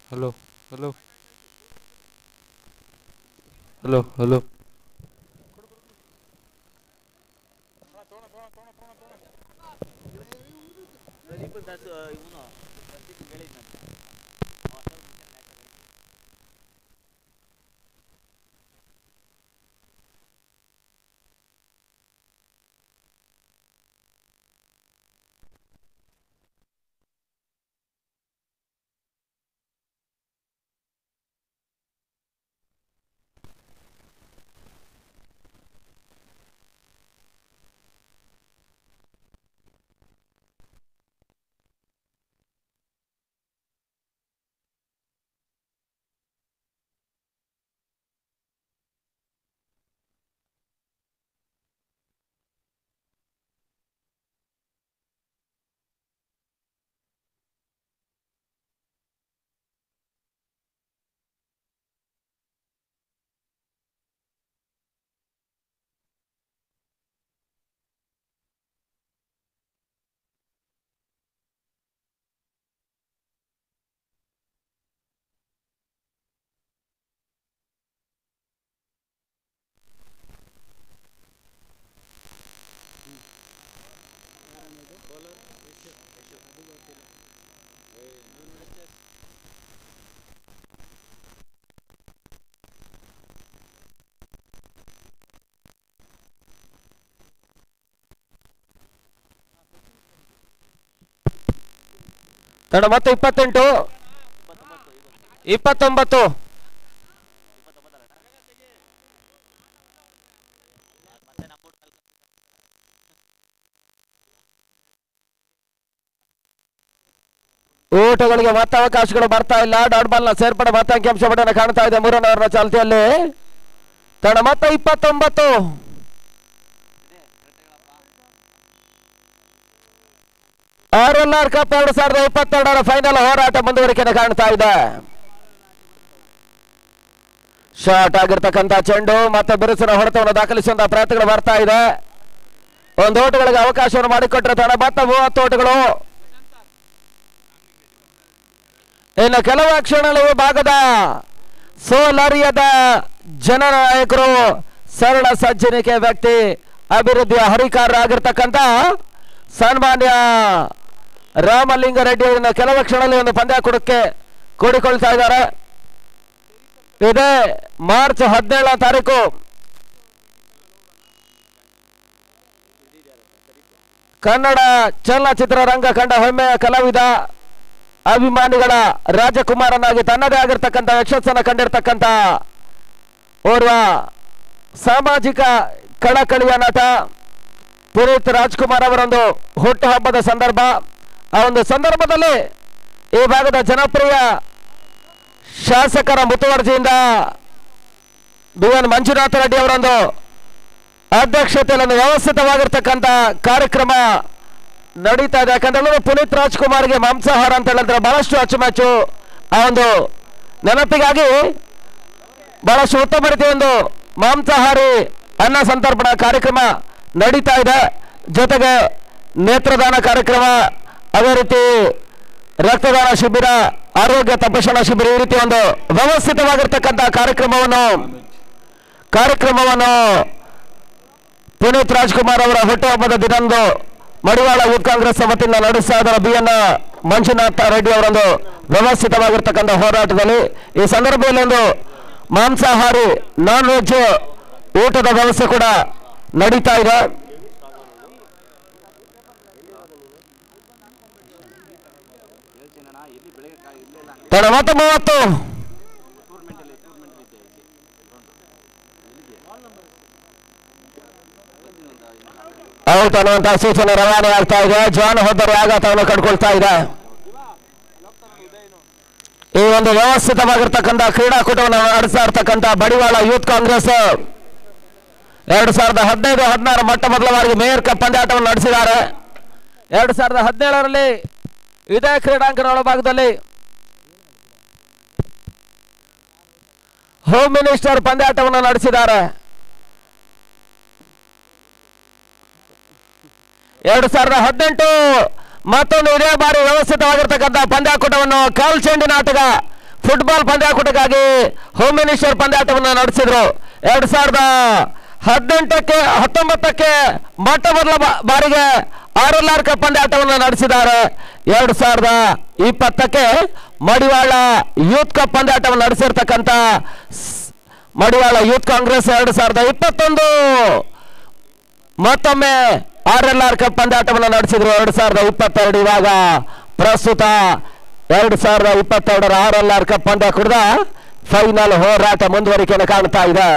hello hello hello hello Pradeep Das ಇವನು ಪ್ರದೀಪ್ ಹೇಳಿದ್ನಂತೆ ತಡ ಮತ್ತೆ ಇಪ್ಪತ್ತೆಂಟು ಇಪ್ಪತ್ತೊಂಬತ್ತು ಊಟಗಳಿಗೆ ಮತ್ತೆ ಅವಕಾಶಗಳು ಬರ್ತಾ ಇಲ್ಲ ಡಾಟ್ ಬಾಲ್ ನ ಸೇರ್ಪಡೆ ಮತ್ತೆ ಅಂಕಿಅಂಶ ಪಡೆಯನ್ನು ಕಾಣ್ತಾ ಇದೆ ಮೂರನೇ ಓವರ್ನ ಚಾಲ್ತಿಯಲ್ಲಿ ತಡ ಮತ್ತೆ ಇಪ್ಪತ್ತೊಂಬತ್ತು ಆರ್ ಎಲ್ ಆರ್ ಕಪ್ ಎರಡು ಸಾವಿರದ ಇಪ್ಪತ್ತೆರಡರ ಫೈನಲ್ ಹೋರಾಟ ಮುಂದುವರಿಕೆಯನ್ನು ಕಾಣ್ತಾ ಇದೆ ಶಾರ್ಟ್ ಆಗಿರ್ತಕ್ಕಂಥ ಚೆಂಡು ಮತ್ತೆ ಬಿರುಸಿನ ಹೊಡೆತವನ್ನು ದಾಖಲಿಸುವಂತ ಪ್ರಯತ್ನಗಳು ಬರ್ತಾ ಇದೆ ಒಂದು ಓಟಗಳಿಗೆ ಅವಕಾಶವನ್ನು ಮಾಡಿಕೊಟ್ಟರೆ ತಡ ಮತ್ತೆ ಮೂವತ್ತು ಓಟಗಳು ಇನ್ನು ಕೆಲವು ಕ್ಷಣಗಳು ಈ ಭಾಗದ ಸೋಲರಿಯದ ಜನನಾಯಕರು ಸರಳ ಸಜ್ಜನಿಕೆ ವ್ಯಕ್ತಿ ಅಭಿವೃದ್ಧಿಯ ಹರಿಕಾರರಾಗಿರ್ತಕ್ಕಂಥ ಸನ್ಮಾನ್ಯ ರಾಮಲಿಂಗಾರೆಡ್ಡಿ ಅವರನ್ನ ಕೆಲವು ಕ್ಷಣದಲ್ಲಿ ಒಂದು ಪಂದ್ಯ ಕೊಡಕ್ಕೆ ಕೂಡಿಕೊಳ್ತಾ ಇದ್ದಾರೆ ಇದೇ ಮಾರ್ಚ್ ಹದಿನೇಳನೇ ತಾರೀಕು ಕನ್ನಡ ಚಲನಚಿತ್ರರಂಗ ಕಂಡ ಹೆಮ್ಮೆಯ ಕಲಾವಿದ ಅಭಿಮಾನಿಗಳ ರಾಜಕುಮಾರನಾಗಿ ತನ್ನದೇ ಆಗಿರ್ತಕ್ಕಂಥ ಯಶಸ್ಸನ್ನು ಕಂಡಿರ್ತಕ್ಕಂಥ ಓರ್ವ ಸಾಮಾಜಿಕ ಕಳಕಳಿಯ ನಟ ಪುನೀತ್ ರಾಜ್ಕುಮಾರ್ ಅವರೊಂದು ಹುಟ್ಟುಹಬ್ಬದ ಸಂದರ್ಭ ಆ ಒಂದು ಸಂದರ್ಭದಲ್ಲಿ ಈ ಭಾಗದ ಜನಪ್ರಿಯ ಶಾಸಕರ ಮುತುವರ್ಜಿಯಿಂದ ಬಿ ಎನ್ ಮಂಜುನಾಥ ರೆಡ್ಡಿ ಅವರೊಂದು ಅಧ್ಯಕ್ಷತೆಯಲ್ಲಿ ಒಂದು ವ್ಯವಸ್ಥಿತವಾಗಿರ್ತಕ್ಕಂಥ ಕಾರ್ಯಕ್ರಮ ನಡೀತಾ ಇದೆ ಯಾಕಂದ್ರೆ ಪುನೀತ್ ರಾಜ್ಕುಮಾರ್ಗೆ ಮಾಂಸಾಹಾರ ಅಂತ ಹೇಳಿದ್ರೆ ಬಹಳಷ್ಟು ಅಚ್ಚುಮೆಚ್ಚು ಆ ಒಂದು ನೆನಪಿಗಾಗಿ ಬಹಳಷ್ಟು ಉತ್ತಮ ರೀತಿಯ ಒಂದು ಮಾಂಸಾಹಾರಿ ಅನ್ನ ಸಂತರ್ಪಣಾ ಕಾರ್ಯಕ್ರಮ ನಡೀತಾ ಇದೆ ಜೊತೆಗೆ ನೇತ್ರದಾನ ಕಾರ್ಯಕ್ರಮ ಅದೇ ರೀತಿ ರಕ್ತದಾನ ಶಿಬಿರ ಆರೋಗ್ಯ ತಪಾಸಣಾ ಶಿಬಿರ ಈ ರೀತಿ ಒಂದು ವ್ಯವಸ್ಥಿತವಾಗಿರ್ತಕ್ಕಂಥ ಕಾರ್ಯಕ್ರಮವನ್ನು ಕಾರ್ಯಕ್ರಮವನ್ನು ಪುನೀತ್ ರಾಜ್ಕುಮಾರ್ ಅವರ ಹುಟ್ಟುಹಬ್ಬದ ದಿನಂದು ಮಡಿವಾಳ ಯೂತ್ ಕಾಂಗ್ರೆಸ್ ವತಿಯಿಂದ ನಡೆಸ್ತಾ ಇದ್ದಾರೆ ಬಿ ಎನ್ ಮಂಜುನಾಥ ರೆಡ್ಡಿ ಅವರೊಂದು ವ್ಯವಸ್ಥಿತವಾಗಿರ್ತಕ್ಕಂಥ ಹೋರಾಟದಲ್ಲಿ ಈ ಸಂದರ್ಭದಲ್ಲಿ ಒಂದು ಮಾಂಸಾಹಾರಿ ನಾನ್ ವೆಜ್ ಊಟದ ವ್ಯವಸ್ಥೆ ಕೂಡ ನಡೀತಾ ಇದೆ ಹೇಳ್ತೀನಣ್ಣ ಇಲ್ಲಿ ಬೆಳಗ್ಗೆ ಕಾ- ಇಲ್ಲೇ ಇಲ್ಲ ತಡ ಮತ್ತೆ ಮೂವತ್ತು ಟೂರ್ಮೆಂಟಲ್ಲಿ ಟೂರ್ಮೆಂಟಲ್ಲಿ ಇದ್ದೆ ಇಲ್ಲಿ ಔಟ್ ಅನ್ನುವಂತಹ ಸೂಚನೆ ರವಾನೆ ಆಗ್ತಾ ಇದೆ ಜಾನ್ ಹೊದ್ದರು ಆಘಾತವನ್ನು ಕಂಡುಕೊಳ್ತಾ ಇದೆ ಈ ಒಂದು ವ್ಯವಸ್ಥಿತವಾಗಿರ್ತಕ್ಕಂಥ ಕ್ರೀಡಾಕೂಟವನ್ನು ನಡೆಸ್ತಾ ಇರ್ತಕ್ಕಂಥ ಬಡಿವಾಳ ಯೂತ್ ಕಾಂಗ್ರೆಸ್ ಎರಡು ಸಾವಿರದ ಹದಿನೈದು ಹದಿನಾರು ಮೊಟ್ಟ ಮೊದಲ ಬಾರಿಗೆ ಮೇಯರ್ ಕಪ್ ಪಂದ್ಯಾಟವನ್ನು ನಡೆಸಿದ್ದಾರೆ ಎರಡು ಸಾವಿರದ ಹದಿನೇಳರಲ್ಲಿ ಇದೇ ಕ್ರೀಡಾಂಗಣ ಒಳಭಾಗದಲ್ಲಿ ಹೋಮ್ ಮಿನಿಸ್ಟರ್ ಪಂದ್ಯಾಟವನ್ನು ನಡೆಸಿದ್ದಾರೆ ಎರಡು ಸಾವಿರದ ಹದಿನೆಂಟು ಮತ್ತೊಂದು ಇದೇ ಬಾರಿ ವ್ಯವಸ್ಥಿತವಾಗಿರ್ತಕ್ಕಂಥ ಪಂದ್ಯಾಕೂಟವನ್ನು ಕಾಲ್ ಚೆಂಡಿನ ಆಟಗ ಫುಟ್ಬಾಲ್ ಪಂದ್ಯಾಕೂಟಕ್ಕಾಗಿ ಹೋಮ್ ಮಿನಿಸ್ಟರ್ ಪಂದ್ಯಾಟವನ್ನು ನಡೆಸಿದ್ರು ಎರಡ್ ಸಾವಿರದ ಹದಿನೆಂಟಕ್ಕೆ ಹತ್ತೊಂಬತ್ತಕ್ಕೆ ಮೊಟ್ಟ ಮೊದಲ ಬಾ- ಬಾರಿಗೆ ಆರ್ ಎಲ್ ಆರ್ ಕಪ್ ಪಂದ್ಯಾಟವನ್ನು ನಡೆಸಿದ್ದಾರೆ ಎರಡ್ ಸಾವಿರದ ಇಪ್ಪತ್ತಕ್ಕೆ ಮಡಿವಾಳ ಯೂತ್ ಕಪ್ ಪಂದ್ಯಾಟವನ್ನು ನಡೆಸಿರ್ತಕ್ಕಂಥ ಸ್- ಮಡಿವಾಳ ಯೂತ್ ಕಾಂಗ್ರೆಸ್ ಎರಡು ಸಾವಿರದ ಇಪ್ಪತ್ತೊಂದು ಮತ್ತೊಮ್ಮೆ ಆರ್ ಎಲ್ ಆರ್ ಕಪ್ ಪಂದ್ಯಾಟವನ್ನು ನಡೆಸಿದ್ರು ಎರಡು ಸಾವಿರದ ಇಪ್ಪತ್ತೆರಡು ಇವಾಗ ಪ್ರಸ್ತುತ ಎರಡು ಸಾವಿರದ ಇಪ್ಪತ್ತೆರಡರ ಆರ್ ಎಲ್ ಆರ್ ಕಪ್ ಪಂದ್ಯ ಕುಡಿದ ಫೈನಲ್ ಹೋರಾಟ ಮುಂದುವರಿಕೆಯನ್ನು ಕಾಣ್ತಾ ಇದೆ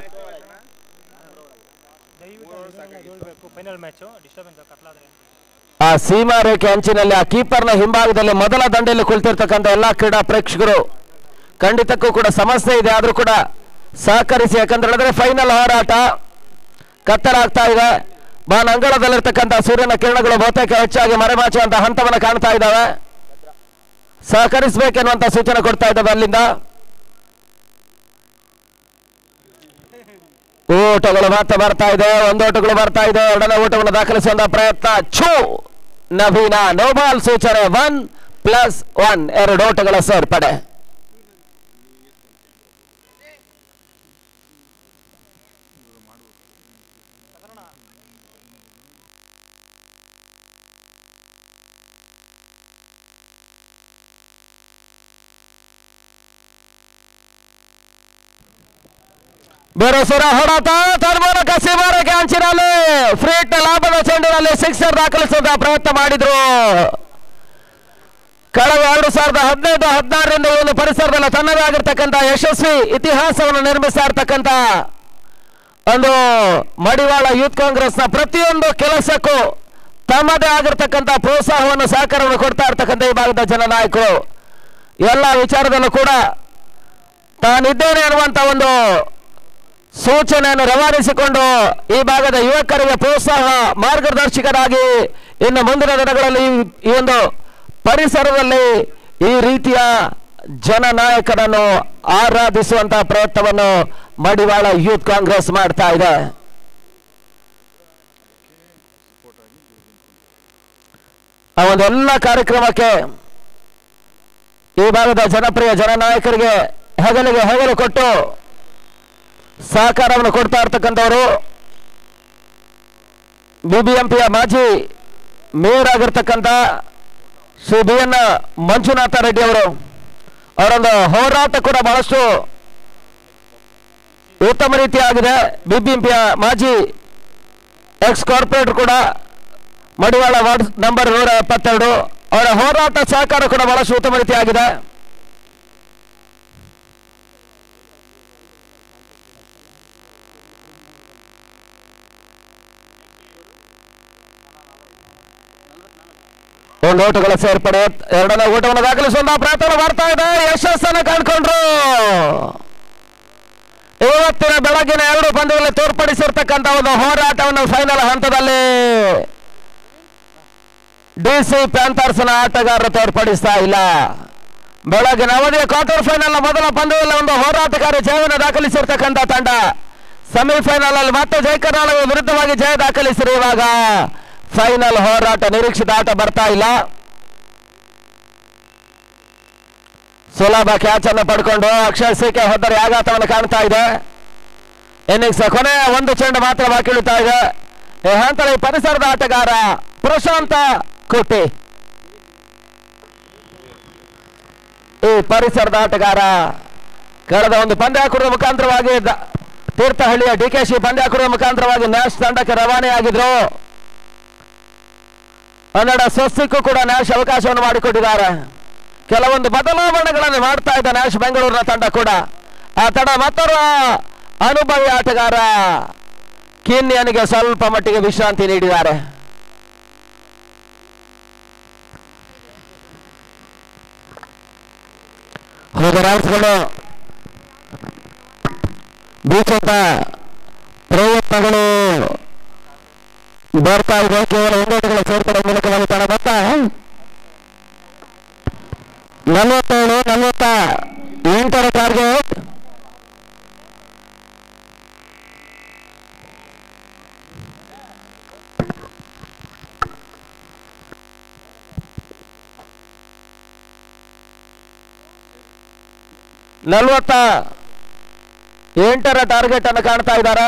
ಹೇಳ್ಬೇಕು ಫೈನಲ್ ಮ್ಯಾಚು ಡಿಸ್ಟರ್ಬೆನ್ಸ್ ಕತ್ಲಾದ್ರೆ ಆ ಸೀಮಾ ರೇಖೆ ಅಂಚಿನಲ್ಲಿ ಆ ಕೀಪರ್ನ ಹಿಂಭಾಗದಲ್ಲಿ ಮೊದಲ ದಂಡೆಯಲ್ಲಿ ಕುಳಿತಿರ್ತಕ್ಕಂಥ ಎಲ್ಲಾ ಕ್ರೀಡಾ ಪ್ರೇಕ್ಷಕರು ಖಂಡಿತಕ್ಕೂ ಕೂಡ ಸಮಸ್ಯೆ ಇದೆ ಆದ್ರೂ ಕೂಡ ಸಹಕರಿಸಿ ಯಾಕಂದ್ರೆ ಹೇಳಿದ್ರೆ ಫೈನಲ್ ಹೋರಾಟ ಕತ್ತಲಾಗ್ತಾ ಇದೆ ಬಾನ್ ಅಂಗಳದಲ್ಲಿರ್ತಕ್ಕಂಥ ಸೂರ್ಯನ ಕಿರಣಗಳು ಬಹುತೇಕ ಹೆಚ್ಚಾಗಿ ಮರೆಮಾಚುವಂತ ಹಂತವನ್ನು ಕಾಣ್ತಾ ಇದ್ದಾವೆ ಸಹಕರಿಸಬೇಕೆನ್ನುವಂತ ಸೂಚನೆ ಕೊಡ್ತಾ ಇದ್ದಾವೆ ಅಲ್ಲಿಂದ ಓಟಗಳು ಮತ್ತೆ ಬರ್ತಾ ಇದೆ ಒಂದು ಓಟಗಳು ಬರ್ತಾ ಇದೆ ಎರಡನೇ ಓಟವನ್ನು ದಾಖಲಿಸುವಂತ ಪ್ರಯತ್ನ ಛೂ ನವೀನ ನೋಬಾಲ್ ಸೂಚನೆ ಒನ್ ಪ್ಲಸ್ ಒನ್ ಎರಡು ಓಟಗಳ ಸೇರ್ಪಡೆ ಬೆರಸುರ ಹೊಡೆತ ತನ್ಮೂಲಕ ಸೀಮಾರಕ್ಕೆ ಅಂಚಿನಲ್ಲಿ ಫ್ರೀಟ್ ಲಾಭದ ಚೆಂಡಿನಲ್ಲಿ ಸಿಕ್ಸರ್ ದಾಖಲಿಸುವ ಪ್ರಯತ್ನ ಮಾಡಿದ್ರು ಕಳೆದ ಎರಡು ಸಾವಿರದ ಹದಿನೈದು ಹದಿನಾರರಿಂದ ಈ ಒಂದು ಪರಿಸರದಲ್ಲಿ ತನ್ನದೇ ಆಗಿರ್ತಕ್ಕಂಥ ಯಶಸ್ವಿ ಇತಿಹಾಸವನ್ನು ನಿರ್ಮಿಸ್ತಾ ಇರ್ತಕ್ಕಂಥ ಒಂದು ಮಡಿವಾಳ ಯೂತ್ ಕಾಂಗ್ರೆಸ್ನ ಪ್ರತಿಯೊಂದು ಕೆಲಸಕ್ಕೂ ತಮ್ಮದೇ ಆಗಿರ್ತಕ್ಕಂಥ ಪ್ರೋತ್ಸಾಹವನ್ನು ಸಹಕಾರವನ್ನು ಕೊಡ್ತಾ ಇರ್ತಕ್ಕಂಥ ಈ ಭಾಗದ ಜನನಾಯಕರು ಎಲ್ಲ ವಿಚಾರದಲ್ಲೂ ಕೂಡ ತಾನಿದ್ದೇನೆ ಅನ್ನುವಂಥ ಒಂದು ಸೂಚನೆಯನ್ನು ರವಾನಿಸಿಕೊಂಡು ಈ ಭಾಗದ ಯುವಕರಿಗೆ ಪ್ರೋತ್ಸಾಹ ಮಾರ್ಗದರ್ಶಕರಾಗಿ ಇನ್ನು ಮುಂದಿನ ದಿನಗಳಲ್ಲಿ ಈ- ಈ ಒಂದು ಪರಿಸರದಲ್ಲಿ ಈ ರೀತಿಯ ಜನನಾಯಕರನ್ನು ಆರಾಧಿಸುವಂತಹ ಪ್ರಯತ್ನವನ್ನು ಮಡಿವಾಳ ಯೂತ್ ಕಾಂಗ್ರೆಸ್ ಮಾಡ್ತಾ ಇದೆ ಆ ಒಂದೆಲ್ಲ ಕಾರ್ಯಕ್ರಮಕ್ಕೆ ಈ ಭಾಗದ ಜನಪ್ರಿಯ ಜನನಾಯಕರಿಗೆ ಹೆಗಲಿಗೆ ಹೆಗಲು ಕೊಟ್ಟು ಸಹಕಾರವನ್ನು ಕೊಡ್ತಾ ಇರ್ತಕ್ಕಂಥವರು ಬಿಬಿಎಂಪಿಯ ಮಾಜಿ ಮೇಯರ್ ಆಗಿರ್ತಕ್ಕಂಥ ಶ್ರೀ ಬಿ ಎನ್ ಮಂಜುನಾಥ ರೆಡ್ಡಿ ಅವರು ಅವರೊಂದು ಹೋರಾಟ ಕೂಡ ಬಹಳಷ್ಟು ಉತ್ತಮ ರೀತಿಯಾಗಿದೆ ಬಿಬಿಎಂಪಿಯ ಮಾಜಿ ಎಕ್ಸ್ ಕಾರ್ಪೊರೇಟರ್ ಕೂಡ ಮಡಿವಾಳ ವಾರ್ಡ್ ನಂಬರ್ ನೂರ ಎಪ್ಪತ್ತೆರಡು ಅವರ ಹೋರಾಟ ಸಹಕಾರ ಕೂಡ ಬಹಳಷ್ಟು ಉತ್ತಮ ರೀತಿಯಾಗಿದೆ ಒಂದು ಓಟಗಳ ಸೇರ್ಪಡೆ ಎರಡನೇ ಓಟವನ್ನು ದಾಖಲಿಸುವಂತ ಪ್ರಯತ್ನ ಮಾಡ್ತಾ ಇದೆ ಯಶಸ್ಸನ್ನು ಕಂಡುಕೊಂಡ್ರು ಇವತ್ತಿನ ಬೆಳಗಿನ ಎರಡು ಪಂದ್ಯಗಳಲ್ಲಿ ತೋರ್ಪಡಿಸಿರ್ತಕ್ಕಂಥ ಒಂದು ಹೋರಾಟವನ್ನು ಫೈನಲ್ ಹಂತದಲ್ಲಿ ಡಿಸಿ ಪ್ಯಾಂಥರ್ಸ್ನ ಆಟಗಾರರು ತೋರ್ಪಡಿಸ್ತಾ ಇಲ್ಲ ಬೆಳಗಿನ ಅವಧಿಯ ಕ್ವಾರ್ಟರ್ ಫೈನಲ್ ಮೊದಲ ಪಂದ್ಯದಲ್ಲಿ ಒಂದು ಹೋರಾಟಗಾರ ಜಯವನ್ನು ದಾಖಲಿಸಿರ್ತಕ್ಕಂಥ ತಂಡ ಸೆಮಿಫೈನಲ್ ಅಲ್ಲಿ ಮತ್ತೆ ಜಯ ಕರ್ನಾಟಕ ವಿರುದ್ಧವಾಗಿ ಜಯ ದಾಖಲಿಸಿರು ಇವಾಗ ಫೈನಲ್ ಹೋರಾಟ ನಿರೀಕ್ಷಿತ ಆಟ ಬರ್ತಾ ಇಲ್ಲ ಸುಲಭ ಕ್ಯಾಚ್ ಅನ್ನು ಪಡ್ಕೊಂಡು ಅಕ್ಷಯ್ ಸಿಕೆ ಹೊದ್ದರಿ ಆಘಾತವನ್ನು ಕಾಣ್ತಾ ಇದೆ ಇನ್ನಿಂಗ್ಸ್ ಕೊನೆಯ ಒಂದು ಚೆಂಡು ಮಾತ್ರ ಬಾಕಿ ಉಳಿತಾ ಇದೆ ಈ ಹಂತದಲ್ಲಿ ಪರಿಸರದ ಆಟಗಾರ ಪ್ರಶಾಂತ ಕೋಟೆ ಈ ಪರಿಸರದ ಆಟಗಾರ ಕಳೆದ ಒಂದು ಪಂದ್ಯಾಕುರದ ಮುಖಾಂತರವಾಗಿ ದ- ತೀರ್ಥಹಳ್ಳಿಯ ಡಿ ಕೆ ಶಿ ಪಂದ್ಯಾಕುರದ ಮುಖಾಂತರವಾಗಿ ನ್ಯಾಶ್ ತಂಡಕ್ಕೆ ರವಾನೆಯಾಗಿದ್ರು ಕನ್ನಡ ಸ್ವಸ್ತಿಕ್ಕೂ ಕೂಡ ನ್ಯಾಶ್ ಅವಕಾಶವನ್ನು ಮಾಡಿಕೊಟ್ಟಿದ್ದಾರೆ ಕೆಲವೊಂದು ಬದಲಾವಣೆಗಳನ್ನು ಮಾಡ್ತಾ ಇದ್ದ ನ್ಯಾಶ್ ಬೆಂಗಳೂರಿನ ತಂಡ ಕೂಡ ಆ ತಂಡ ಮತ್ತೊಬ್ಬ ಅನುಭವಿ ಆಟಗಾರ ಕಿನ್ಯನಿಗೆ ಸ್ವಲ್ಪ ಮಟ್ಟಿಗೆ ವಿಶ್ರಾಂತಿ ನೀಡಿದ್ದಾರೆ ಹೋದರಾಡಿಸಿಕೊಂಡು ಬೀಚಂತ ಪ್ರಯತ್ನಗಳು ಬರ್ತಾ ಇದೆ ಕೇವಲ ಒಂದೋಟಗಳ ಸೇರ್ಪಡೆ ಮೂಲಕವಾಗಿ ತಡ ಬತ್ತ ನಲವತ್ತೇಳು ನಲವತ್ತ ಎಂಟರ ಟಾರ್ಗೆಟ್ ನಲವತ್ತ ಎಂಟರ ಟಾರ್ಗೆಟ್ ಅನ್ನು ಕಾಣ್ತಾ ಇದ್ದಾರೆ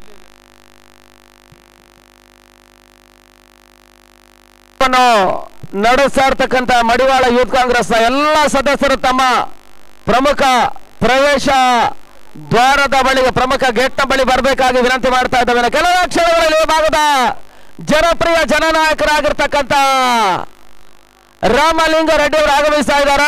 ವನ್ನು ನಡೆಸ್ತಾ ಇರ್ತಕ್ಕಂಥ ಮಡಿವಾಳ ಯೂತ್ ಕಾಂಗ್ರೆಸ್ನ ಎಲ್ಲ ಸದಸ್ಯರು ತಮ್ಮ ಪ್ರಮುಖ ಪ್ರವೇಶ ದ್ವಾರದ ಬಳಿಗೆ ಪ್ರಮುಖ ಗೇಟ್ನ ಬಳಿ ಬರಬೇಕಾಗಿ ವಿನಂತಿ ಮಾಡ್ತಾ ಇದ್ದೇವೆ ಕೆಲವು ಕ್ಷಣಗಳಲ್ಲಿ ಈ ಭಾಗದ ಜನಪ್ರಿಯ ಜನನಾಯಕರಾಗಿರ್ತಕ್ಕಂಥ ರಾಮಲಿಂಗ ರೆಡ್ಡಿ ಅವರು ಆಗಮಿಸ್ತಾ ಇದ್ದಾರೆ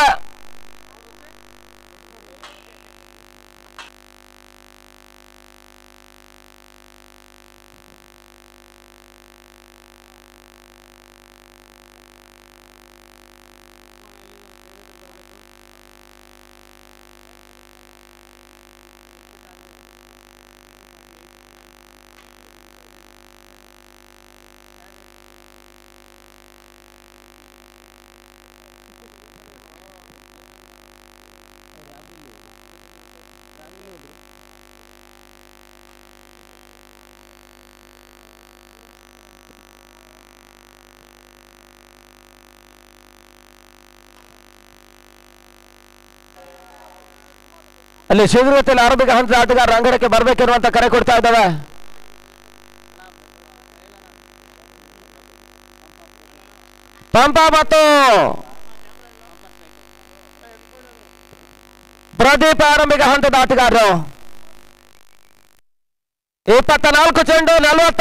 ಅಲ್ಲಿ ಶೀಘ್ರತೆಯಲ್ಲಿ ಆರಂಭಿಕ ಹಂತದ ಆಟಗಾರ ರಂಗಣಕ್ಕೆ ಬರಬೇಕಿರುವಂತ ಕರೆ ಕೊಡ್ತಾ ಇದ್ದಾವೆ ಪಂಪ ಮತ್ತು ಪ್ರದೀಪ ಆರಂಭಿಕ ಹಂತದ ಆಟಗಾರರು ಇಪ್ಪತ್ತ ನಾಲ್ಕು ಚೆಂಡು ನಲವತ್ತ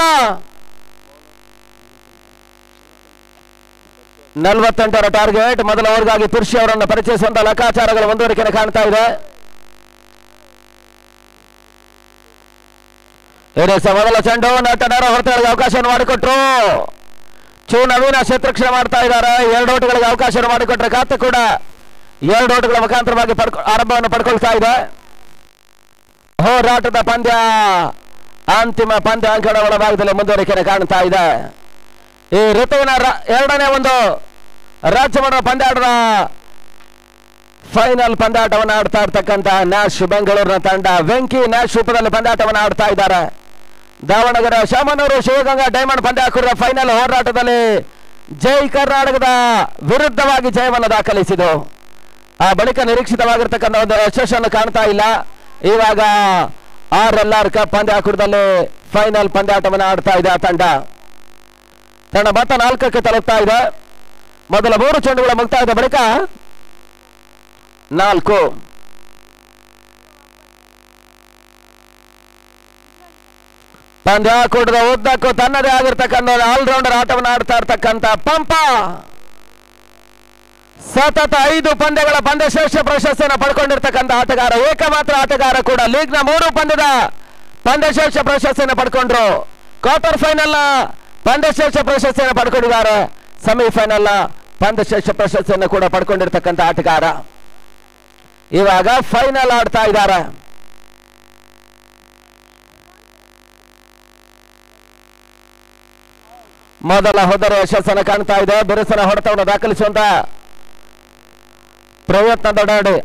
ನಲವತ್ತೆಂಟರ ಟಾರ್ಗೆಟ್ ಮೊದಲ ಓವರ್ಗಾಗಿ ತುರ್ಷಿ ಅವರನ್ನು ಪರಿಚಯಿಸುವಂತ ಲೆಕ್ಕಾಚಾರಗಳು ಮುಂದುವರಿಕೆಯನ್ನು ಕಾಣ್ತಾ ಇದೆ ಇರೇಸ ಮೊದಲ ಚೆಂಡು ನಟನರ ಹೊರತಳಿಗೆ ಅವಕಾಶವನ್ನು ಮಾಡಿಕೊಟ್ರು ಚೂ ನವೀನ ಶತ್ರುಕ್ಷಣೆ ಮಾಡ್ತಾ ಇದ್ದಾರೆ ಎರಡು ಓಟಗಳಿಗೆ ಅವಕಾಶ ಮಾಡಿಕೊಟ್ರೆ ಖಾತೆ ಕೂಡ ಎರಡು ಓಟಗಳ ಮುಖಾಂತರವಾಗಿ ಪಡ್ಕೊ ಆರಂಭವನ್ನು ಪಡ್ಕೊಳ್ತಾ ಇದೆ ಹೋರಾಟದ ಪಂದ್ಯ ಅಂತಿಮ ಪಂದ್ಯ ಅಂಕಣ ಒಳಭಾಗದಲ್ಲಿ ಮುಂದುವರಿಕೆಯನ್ನು ಕಾಣ್ತಾ ಇದೆ ಈ ಋತುವಿನ ರ- ಎರಡನೇ ಒಂದು ರಾಜ್ಯಮಟ್ಟದ ಪಂದ್ಯಾಟದ ಫೈನಲ್ ಪಂದ್ಯಾಟವನ್ನು ಆಡ್ತಾ ಇರ್ತಕ್ಕಂಥ ನ್ಯಾಶ್ ಬೆಂಗಳೂರಿನ ತಂಡ ವೆಂಕಿ ನ್ಯಾಶ್ ರೂಪದಲ್ಲಿ ಪಂದ್ಯಾಟವನ್ನು ಆಡ್ತಾ ಇದ್ದಾರೆ ದಾವಣಗೆರೆ ಶಾಮನೂರು ಶಿವಗಂಗಾ ಡೈಮಂಡ್ ಪಂದ್ಯ ಹಾಕಿರುವ ಫೈನಲ್ ಹೋರಾಟದಲ್ಲಿ ಜೈ ಕರ್ನಾಟಕದ ವಿರುದ್ಧವಾಗಿ ಜಯವನ್ನು ದಾಖಲಿಸಿತು ಆ ಬಳಿಕ ನಿರೀಕ್ಷಿತವಾಗಿರ್ತಕ್ಕಂಥ ಒಂದು ಯಶಸ್ಸನ್ನು ಕಾಣ್ತಾ ಇಲ್ಲ ಇವಾಗ ಆರ್ ಎಲ್ ಆರ್ ಕಪ್ ಪಂದ್ಯಾಕೂಟದಲ್ಲಿ ಫೈನಲ್ ಪಂದ್ಯಾಟವನ್ನು ಆಡ್ತಾ ಇದೆ ಆ ತಂಡ ತಂಡ ಮತ್ತೆ ನಾಲ್ಕಕ್ಕೆ ತಲುಪ್ತಾ ಇದೆ ಮೊದಲ ಮೂರು ಚೆಂಡುಗಳ ಮುಕ್ತಾಯದ ಬಳಿಕ ನಾಲ್ಕು ಪಂದ್ಯಾಕೂಟದ ಉದ್ದಕ್ಕೂ ತನ್ನದೇ ಆಗಿರ್ತಕ್ಕಂಥ ಆಲ್ರೌಂಡರ್ ಆಟವನ್ನು ಆಡ್ತಾ ಇರ್ತಕ್ಕಂಥ ಪಂಪ ಸತತ ಐದು ಪಂದ್ಯಗಳ ಪಂದ್ಯಶ್ರೇಷ್ಠ ಪ್ರಶಸ್ತಿಯನ್ನು ಪಡ್ಕೊಂಡಿರ್ತಕ್ಕಂಥ ಆಟಗಾರ ಏಕಮಾತ್ರ ಆಟಗಾರ ಕೂಡ ಲೀಗ್ನ ಮೂರು ಪಂದ್ಯದ ಪಂದ್ಯಶ್ರೇಷ್ಠ ಪ್ರಶಸ್ತಿಯನ್ನು ಪಡ್ಕೊಂಡ್ರು ಕ್ವಾರ್ಟರ್ ಫೈನಲ್ನ ಪಂದ್ಯಶ್ರೇಷ್ಠ ಪ್ರಶಸ್ತಿಯನ್ನು ಪಡ್ಕೊಂಡಿದ್ದಾರೆ ಸೆಮಿಫೈನಲ್ನ ಪಂದ್ಯಶ್ರೇಷ್ಠ ಪ್ರಶಸ್ತಿಯನ್ನು ಕೂಡ ಪಡ್ಕೊಂಡಿರ್ತಕ್ಕಂಥ ಆಟಗಾರ ಇವಾಗ ಫೈನಲ್ ಆಡ್ತಾ ಇದ್ದಾರೆ ಮೊದಲ ಹೋದರ ಯಶಸ್ಸನ್ನು ಕಾಣ್ತಾ ಇದೆ ಬಿರುಸಿನ ಹೊಡೆತವನ್ನು ದಾಖಲಿಸುವಂತ ಪ್ರಯತ್ನದ ನಾಡಿ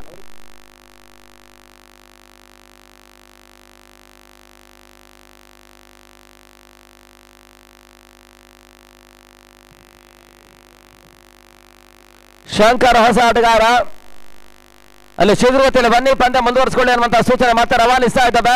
ಶಂಕರ್ ಹೊಸ ಆಟಗಾರ ಅಲ್ಲಿ ಶೀಘ್ರಗತಿಯಲ್ಲಿ ಬನ್ನಿ ಪಂದ್ಯ ಮುಂದುವರಿಸಿಕೊಳ್ಳಿ ಅನ್ನುವಂತ ಸೂಚನೆ ಮತ್ತೆ ರವಾನಿಸ್ತಾ ಇದ್ದಾವೆ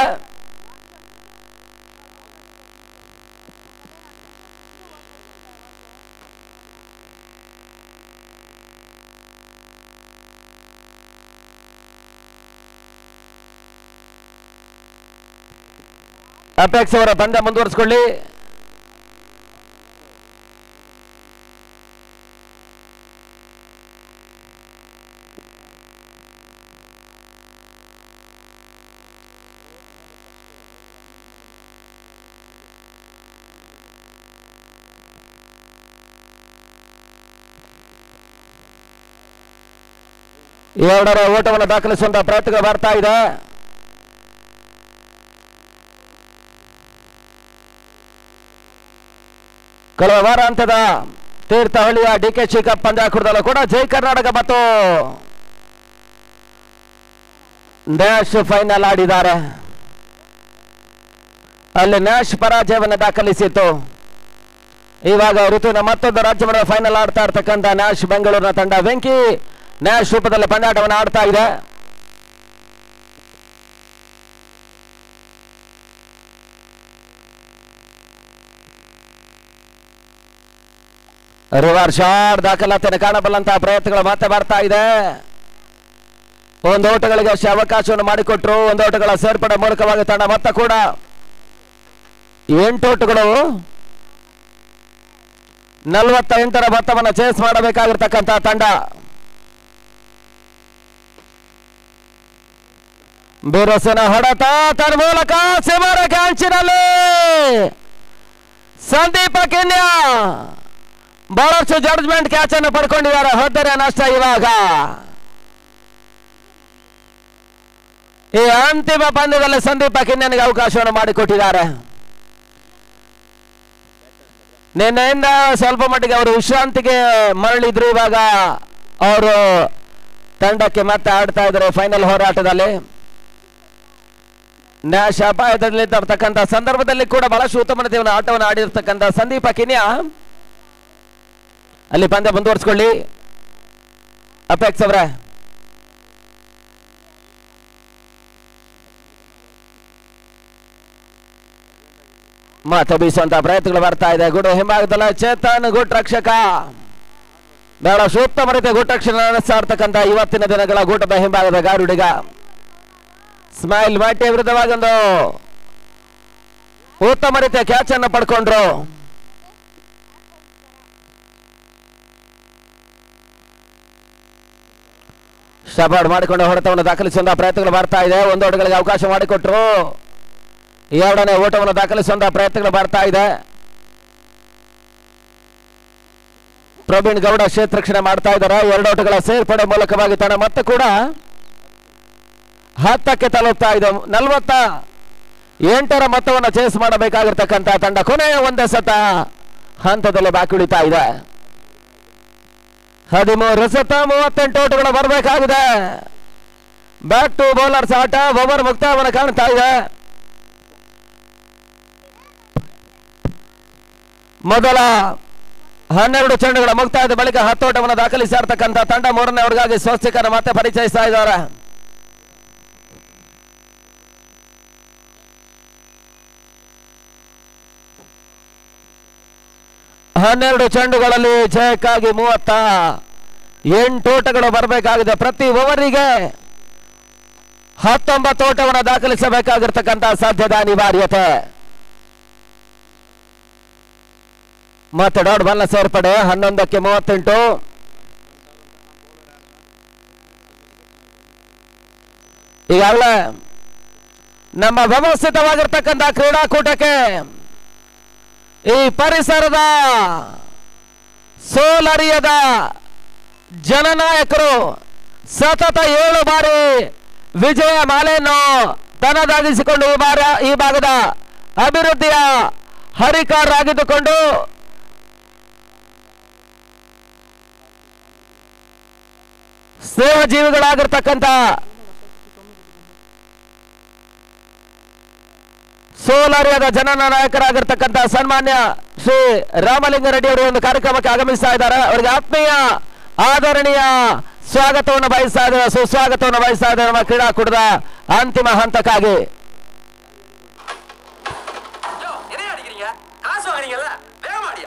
ಅಪೇಕ್ಷೆ ಅವರ ಪಂದ್ಯ ಮುಂದುವರಿಸಿಕೊಳ್ಳಿ ಎರಡರ ಓಟವನ್ನು ದಾಖಲಿಸುವಂತ ಪ್ರಯತ್ನಗಳು ಬರ್ತಾ ಇದೆ ಕಳೆದ ವಾರ ಹಂತದ ತೀರ್ಥಹಳ್ಳಿಯ ಡಿ ಕೆ ಶಿ ಕಪ್ ಪಂದ್ಯಾಕೂಟದಲ್ಲೂ ಕೂಡ ಜೈ ಕರ್ನಾಟಕ ಮತ್ತು ನ್ಯಾಶ್ ಫೈನಲ್ ಆಡಿದ್ದಾರೆ ಅಲ್ಲಿ ನ್ಯಾಶ್ ಪರಾಜಯವನ್ನು ದಾಖಲಿಸಿತ್ತು ಇವಾಗ ಋತುವಿನ ಮತ್ತೊಂದು ರಾಜ್ಯ ಮಟ್ಟದ ಫೈನಲ್ ಆಡ್ತಾ ಇರ್ತಕ್ಕಂಥ ನ್ಯಾಶ್ ಬೆಂಗಳೂರಿನ ತಂಡ ವೆಂಕಿ ನ್ಯಾಶ್ ರೂಪದಲ್ಲಿ ಪಂದ್ಯಾಟವನ್ನು ಆಡ್ತಾ ಇದೆ ರಿವರ್ ಶಾಟ್ ದಾಖಲಾತಿಯನ್ನು ಕಾಣಬಲ್ಲಂತಹ ಪ್ರಯತ್ನಗಳು ಮತ್ತೆ ಬರ್ತಾ ಇದೆ ಒಂದು ಓಟಗಳಿಗೆ ಅಷ್ಟೇ ಅವಕಾಶವನ್ನು ಮಾಡಿಕೊಟ್ರು ಒಂದು ಓಟಗಳ ಸೇರ್ಪಡೆ ಮೂಲಕವಾಗಿ ತಂಡ ಮೊತ್ತ ಕೂಡ ಎಂಟು ಓಟಗಳು ನಲವತ್ತ ಎಂಟರ ಮೊತ್ತವನ್ನು ಚೇಸ್ ಮಾಡಬೇಕಾಗಿರ್ತಕ್ಕಂಥ ತಂಡ ಬಿರುಸಿನ ಹೊಡೆತ ತನ್ನ ಮೂಲಕ ಸಿಮರ ಕ್ಯಾಂಚಿನಲ್ಲಿ ಸಂದೀಪ ಕಿನ್ಯ ಬಹಳಷ್ಟು ಜಡ್ಜ್ಮೆಂಟ್ ಕ್ಯಾಚ್ ಅನ್ನು ಪಡ್ಕೊಂಡಿದ್ದಾರೆ ಹೊದ್ದರೆ ನಷ್ಟ ಇವಾಗ ಈ ಅಂತಿಮ ಪಂದ್ಯದಲ್ಲಿ ಸಂದೀಪ ಕಿನ್ಯನಿಗೆ ಅವಕಾಶವನ್ನು ಮಾಡಿಕೊಟ್ಟಿದ್ದಾರೆ ನಿನ್ನೆಯಿಂದ ಸ್ವಲ್ಪ ಮಟ್ಟಿಗೆ ಅವರು ವಿಶ್ರಾಂತಿಗೆ ಮರಳಿದ್ರು ಇವಾಗ ಅವರು ತಂಡಕ್ಕೆ ಮತ್ತೆ ಆಡ್ತಾ ಇದ್ದಾರೆ ಫೈನಲ್ ಹೋರಾಟದಲ್ಲಿ ನ್ಯಾಶ್ ಅಪಾಯದಲ್ಲಿ ತರ್ತಕ್ಕಂಥ ಸಂದರ್ಭದಲ್ಲಿ ಕೂಡ ಬಹಳಷ್ಟು ಉತ್ತಮ ರೀತಿಯ ಆಟವನ್ನು ಆಡಿರ್ತಕ್ಕಂಥ ಸಂದೀಪ ಕಿನ್ಯ ಅಲ್ಲಿ ಪಂದ್ಯ ಮುಂದುವರಿಸ್ಕೊಳ್ಳಿ ಅಪೇಕ್ಷ ಅವರೇ ಮಾತು ಬೀಸುವಂತ ಪ್ರಯತ್ನಗಳು ಬರ್ತಾ ಇದೆ ಗುಡು ಹಿಂಭಾಗದಲ್ಲ ಚೇತನ್ ಗುಟ್ ರಕ್ಷಕ ಬಹಳ ಉತ್ತಮ ರೀತಿಯ ಗುಟ್ ರಕ್ಷಣೆ ನಡೆಸ್ತಾ ಇರ್ತಕ್ಕಂಥ ಇವತ್ತಿನ ದಿನಗಳ ಗೂಟದ ಹಿಂಭಾಗದ ಗಾರುಡಿಗ ಸ್ಮೈಲ್ ಮಾಟಿ ವಿರುದ್ಧವಾಗಿ ಒಂದು ಉತ್ತಮ ರೀತಿಯ ಕ್ಯಾಚ್ ಅನ್ನು ಪಡ್ಕೊಂಡ್ರು ಶಬಾಡ್ ಮಾಡಿಕೊಂಡು ಹೊಡೆತವನ್ನು ದಾಖಲಿಸುವಂತ ಪ್ರಯತ್ನಗಳು ಬರ್ತಾ ಇದೆ ಒಂದು ಓಟಗಳಿಗೆ ಅವಕಾಶ ಮಾಡಿಕೊಟ್ರು ಎರಡನೇ ಓಟವನ್ನು ದಾಖಲಿಸುವಂತ ಪ್ರಯತ್ನಗಳು ಬರ್ತಾ ಇದೆ ಪ್ರವೀಣ್ ಗೌಡ ಕ್ಷೇತ್ರಕ್ಷಣೆ ಮಾಡ್ತಾ ಇದ್ದಾರೆ ಎರಡು ಓಟಗಳ ಸೇರ್ಪಡೆ ಮೂಲಕವಾಗಿ ತಂಡ ಮತ್ತೆ ಕೂಡ ಹತ್ತಕ್ಕೆ ತಲುಪ್ತಾ ಇದೆ ನಲವತ್ತ ಎಂಟರ ಮೊತ್ತವನ್ನು ಚೇಸ್ ಮಾಡಬೇಕಾಗಿರ್ತಕ್ಕಂಥ ತಂಡ ಕೊನೆಯ ಒಂದೇ ಸತ ಹಂತದಲ್ಲಿ ಬಾಕಿ ಇದೆ ಹದಿಮೂರು ಸತ ಮೂವತ್ತೆಂಟು ಓಟಗಳು ಬರಬೇಕಾಗಿದೆ ಬ್ಯಾಕ್ ಟು ಬೌಲರ್ಸ್ ಆಟ ಓವರ್ ಮುಕ್ತಾಯವನ್ನು ಕಾಣ್ತಾ ಇದೆ ಮೊದಲ ಹನ್ನೆರಡು ಚೆಂಡುಗಳ ಮುಕ್ತಾಯದ ಬಳಿಕ ಹತ್ತೋಟವನ್ನು ದಾಖಲಿಸ್ತಾ ಇರ್ತಕ್ಕಂಥ ತಂಡ ಮೂರನೇ ಅವ್ರಿಗಾಗಿ ಸ್ವಸ್ತಿಕರ ಮತ್ತೆ ಪರಿಚಯಿಸ್ತಾ ಇದ್ದಾರೆ ಹನ್ನೆರಡು ಚೆಂಡುಗಳಲ್ಲಿ ಜಯಕ್ಕಾಗಿ ಮೂವತ್ತ ಎಂಟು ಓಟಗಳು ಬರಬೇಕಾಗಿದೆ ಪ್ರತಿ ಓವರಿಗೆ ಹತ್ತೊಂಬತ್ತು ಓಟವನ್ನು ದಾಖಲಿಸಬೇಕಾಗಿರ್ತಕ್ಕಂಥ ಸಾಧ್ಯತೆ ಅನಿವಾರ್ಯತೆ ಮತ್ತೆ ಡಾಟ್ ಬಾಲ್ನ ಸೇರ್ಪಡೆ ಹನ್ನೊಂದಕ್ಕೆ ಮೂವತ್ತೆಂಟು ಈಗಾಗಲೇ ನಮ್ಮ ವ್ಯವಸ್ಥಿತವಾಗಿರ್ತಕ್ಕಂಥ ಕ್ರೀಡಾಕೂಟಕ್ಕೆ ಈ ಪರಿಸರದ ಸೋಲರಿಯದ ಜನನಾಯಕರು ಸತತ ಏಳು ಬಾರಿ ವಿಜಯ ಮಾಲೆಯನ್ನು ತನ್ನದಾಗಿಸಿಕೊಂಡು ಈ ಬಾರ ಈ ಭಾಗದ ಅಭಿವೃದ್ಧಿಯ ಹರಿಕಾರರಾಗಿದ್ದುಕೊಂಡು ಸ್ನೇಹಜೀವಿಗಳಾಗಿರ್ತಕ್ಕಂಥ ಸೋಲಾರಿಯಾದ ಜನನ ನಾಯಕರಾಗಿರ್ತಕ್ಕಂಥ ಸನ್ಮಾನ್ಯ ಶ್ರೀ ರಾಮಲಿಂಗ ರೆಡ್ಡಿ ಅವರು ಒಂದು ಕಾರ್ಯಕ್ರಮಕ್ಕೆ ಆಗಮಿಸ್ತಾ ಇದ್ದಾರೆ ಅವರಿಗೆ ಆತ್ಮೀಯ ಆದರಣೀಯ ಸ್ವಾಗತವನ್ನು ಬಯಸ್ತಾ ಇದ್ದಾರೆ ಸುಸ್ವಾಗತವನ್ನು ಬಯಸ್ತಾ ಇದ್ದಾರೆ ನಮ್ಮ ಕ್ರೀಡಾಕೂಟದ ಅಂತಿಮ ಹಂತಕ್ಕಾಗಿ என்ன அடிக்கிறீங்க காசு வாங்கினீங்கல்ல வேகமா அடியா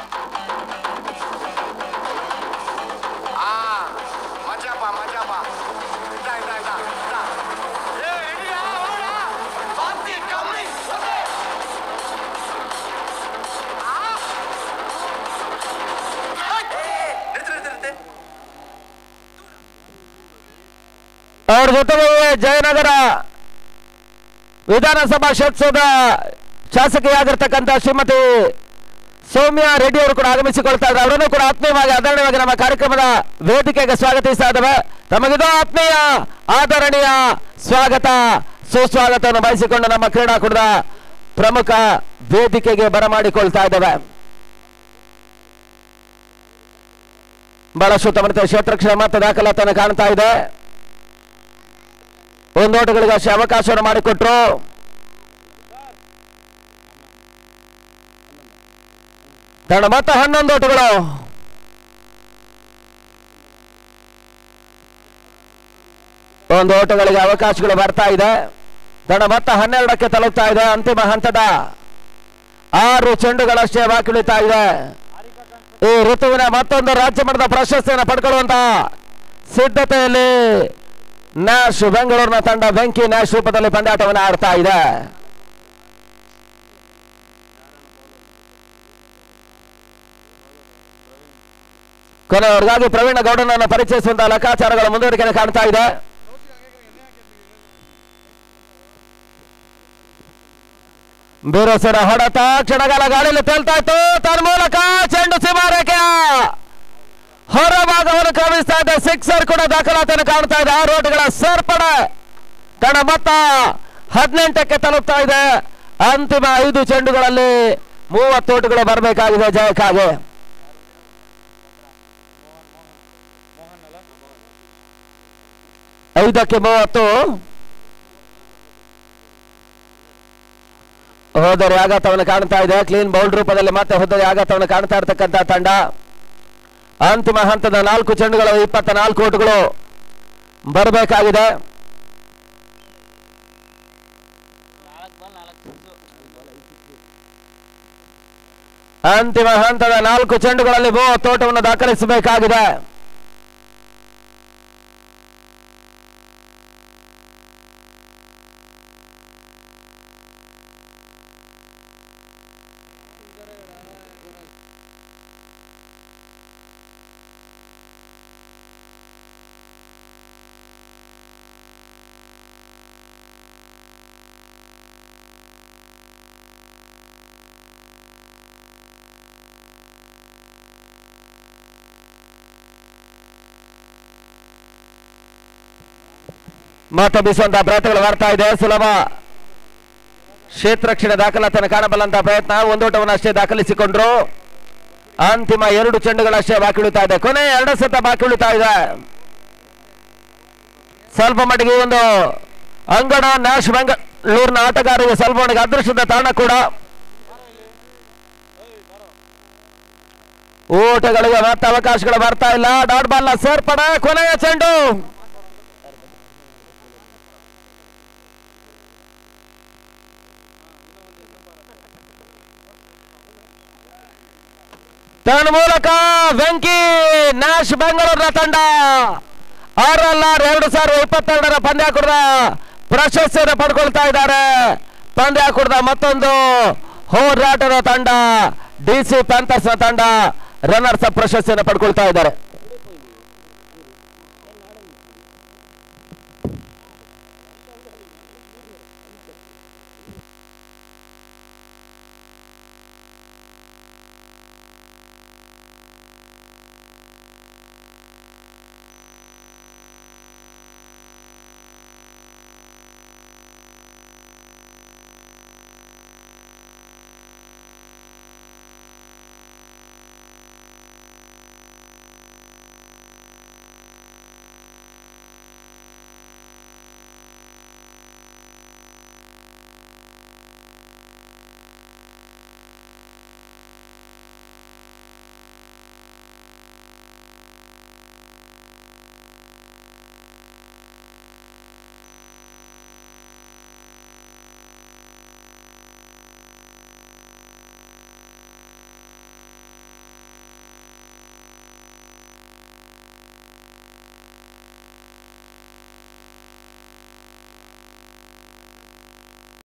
ஆ மச்சாப்பா மச்சாப்பா இதா இதா இதா இதா ஏய் ரெடியா வாடா பாத்தி கம்மி ஓகே ஆ ஏய் நிறுத்து நிறுத்து நிறுத்து ಅವ್ರ ಜೊತೆಗೆ ಜಯನಗರ ವಿಧಾನಸಭಾ ಕ್ಷೇತ್ರದ ಶಾಸಕಿಯಾಗಿರ್ತಕ್ಕಂಥ ಶ್ರೀಮತಿ ಸೌಮ್ಯ ರೆಡ್ಡಿ ಅವರು ಕೂಡ ಆಗಮಿಸಿಕೊಳ್ತಾ ಇದ್ದಾರೆ ಅವರನ್ನು ಕೂಡ ಆತ್ಮೀಯವಾಗಿ ಆದರಣೀಯವಾಗಿ ನಮ್ಮ ಕಾರ್ಯಕ್ರಮದ ವೇದಿಕೆಗೆ ಸ್ವಾಗತಿಸ್ತಾ ಇದ್ದಾವೆ ತಮಗಿದು ಆತ್ಮೀಯ ಆದರಣೀಯ ಸ್ವಾಗತ ಸುಸ್ವಾಗತವನ್ನು ಬಯಸಿಕೊಂಡು ನಮ್ಮ ಕ್ರೀಡಾಕೂಟದ ಪ್ರಮುಖ ವೇದಿಕೆಗೆ ಬರಮಾಡಿಕೊಳ್ತಾ ಇದ್ದಾವೆ ಬಹಳಷ್ಟು ತಮ್ಮ ಕ್ಷೇತ್ರಕ್ಷಣ ಮತ್ತು ದಾಖಲಾತಿಯನ್ನು ಕಾಣ್ತಾ ಇದೆ ಒಂದು ಓಟಗಳಿಗೆ ಅಷ್ಟೇ ಅವಕಾಶವನ್ನು ಮಾಡಿಕೊಟ್ರು ತಂಡ ಮತ್ತೆ ಹನ್ನೊಂದು ಓಟಗಳು ಒಂದು ಓಟಗಳಿಗೆ ಅವಕಾಶಗಳು ಬರ್ತಾ ಇದೆ ತಂಡ ಮತ್ತೆ ಹನ್ನೆರಡಕ್ಕೆ ತಲುಪ್ತಾ ಇದೆ ಅಂತಿಮ ಹಂತದ ಆರು ಚೆಂಡುಗಳಷ್ಟೇ ಬಾಕಿ ಉಳಿತಾ ಇದೆ ಈ ಋತುವಿನ ಮತ್ತೊಂದು ರಾಜ್ಯ ಮಟ್ಟದ ಪ್ರಶಸ್ತಿಯನ್ನು ಪಡ್ಕೊಳ್ಳುವಂತ ಸಿದ್ಧತೆಯಲ್ಲಿ ನ್ಯಾಶ್ ಬೆಂಗಳೂರಿನ ತಂಡ ಬೆಂಕಿ ನ್ಯಾಶ್ ರೂಪದಲ್ಲಿ ಪಂದ್ಯಾಟವನ್ನು ಆಡ್ತಾ ಇದೆ ಕೊನೆಯವರೆಗಾಗಿ ಪ್ರವೀಣ ಗೌಡನನ್ನು ಪರಿಚಯಿಸುವಂತಹ ಲೆಕ್ಕಾಚಾರಗಳ ಮುಂದುವರಿಕೆಯನ್ನು ಕಾಣ್ತಾ ಇದೆ ಬಿರುಸಿನ ಹೊಡೆತ ಕ್ಷಣಗಾಲ ಗಾಳಿಯಲ್ಲಿ ತೇಲ್ತಾ ಇತ್ತು ತನ್ನ ಮೂಲಕ ಚೆಂಡು ಸೀಮಾರೇಖೆ ಹೊರಭಾಗವನ್ನು ಕ್ರಮಿಸ್ತಾ ಇದೆ ಸಿಕ್ಸರ್ ಕೂಡ ದಾಖಲಾತಿಯನ್ನು ಕಾಣ್ತಾ ಇದೆ ಆ ರೋಡ್ಗಳ ಸೇರ್ಪಡೆ ತನ್ನ ಮೊತ್ತ ಹದಿನೆಂಟಕ್ಕೆ ತಲುಪ್ತಾ ಇದೆ ಅಂತಿಮ ಐದು ಚೆಂಡುಗಳಲ್ಲಿ ಮೂವತ್ತು ಓಟುಗಳು ಬರಬೇಕಾಗಿದೆ ಜಯಕ್ಕಾಗಿ ಐದಕ್ಕೆ ಮೂವತ್ತು ಹೋದರೆ ಆಘಾತವನ್ನು ಕಾಣ್ತಾ ಇದೆ ಕ್ಲೀನ್ ಬೌಲ್ಡ್ ರೂಪದಲ್ಲಿ ಮತ್ತೆ ಹೋದರೆ ಆಘಾತವನ್ನು ಕಾಣ್ತಾ ಇರ್ತಕ್ಕಂಥ ತಂಡ ಅಂತಿಮ ಹಂತದ ನಾಲ್ಕು ಚೆಂಡುಗಳು ಇಪ್ಪತ್ತ ನಾಲ್ಕು ಓಟುಗಳು ಬರಬೇಕಾಗಿದೆ ಅಂತಿಮ ಹಂತದ ನಾಲ್ಕು ಚೆಂಡುಗಳಲ್ಲಿ ಮೂವತ್ತು ಓಟವನ್ನು ದಾಖಲಿಸಬೇಕಾಗಿದೆ ಮತ ಬೀಸುವಂತಹ ಪ್ರಯತ್ನಗಳು ಬರ್ತಾ ಇದೆ ಸುಲಭ ಕ್ಷೇತ್ರಕ್ಷಿಣ ದಾಖಲಾತಿಯನ್ನು ಕಾಣಬಲ್ಲಂತಹ ಪ್ರಯತ್ನ ಒಂದೋಟವನ್ನು ಅಷ್ಟೇ ದಾಖಲಿಸಿಕೊಂಡ್ರು ಅಂತಿಮ ಎರಡು ಚೆಂಡುಗಳಷ್ಟೇ ಬಾಕಿ ಉಳಿತಾ ಇದೆ ಕೊನೆ ಎರಡು ಸತ ಬಾಕಿ ಉಳಿತಾ ಇದೆ ಸ್ವಲ್ಪ ಮಟ್ಟಿಗೆ ಈ ಒಂದು ಅಂಗಣ ನ್ಯಾಶ್ ಬೆಂಗಳೂರಿನ ಆಟಗಾರರಿಗೆ ಸ್ವಲ್ಪ ಮಟ್ಟಿಗೆ ಅದೃಷ್ಟದ ತಾಣ ಕೂಡ ಊಟಗಳಿಗೆ ಮತ್ತೆ ಅವಕಾಶಗಳು ಬರ್ತಾ ಇಲ್ಲ ಡಾಟ್ ಬಾಲ್ ನ ಸೇರ್ಪಡೆ ಕೊನೆಯ ಚೆಂಡು ತನ್ನ ಮೂಲಕ ವೆಂಕಿ ನ್ಯಾಶ್ ಬೆಂಗಳೂರಿನ ತಂಡ ಆರ್ ಎಲ್ ಆರ್ ಎರಡು ಸಾವಿರದ ಇಪ್ಪತ್ತೆರಡರ ಪಂದ್ಯಾಕೂಟದ ಪ್ರಶಸ್ತಿಯನ್ನು ಪಡ್ಕೊಳ್ತಾ ಇದ್ದಾರೆ ಪಂದ್ಯಾಕೂಟದ ಮತ್ತೊಂದು ಹೋರಾಟದ ತಂಡ ಡಿ ಸಿ ಪ್ಯಾಂಥರ್ಸ್ನ ತಂಡ ರನ್ನರ್ಸ್ ಅಪ್ ಪ್ರಶಸ್ತಿಯನ್ನು ಪಡ್ಕೊಳ್ತಾ ಇದ್ದಾರೆ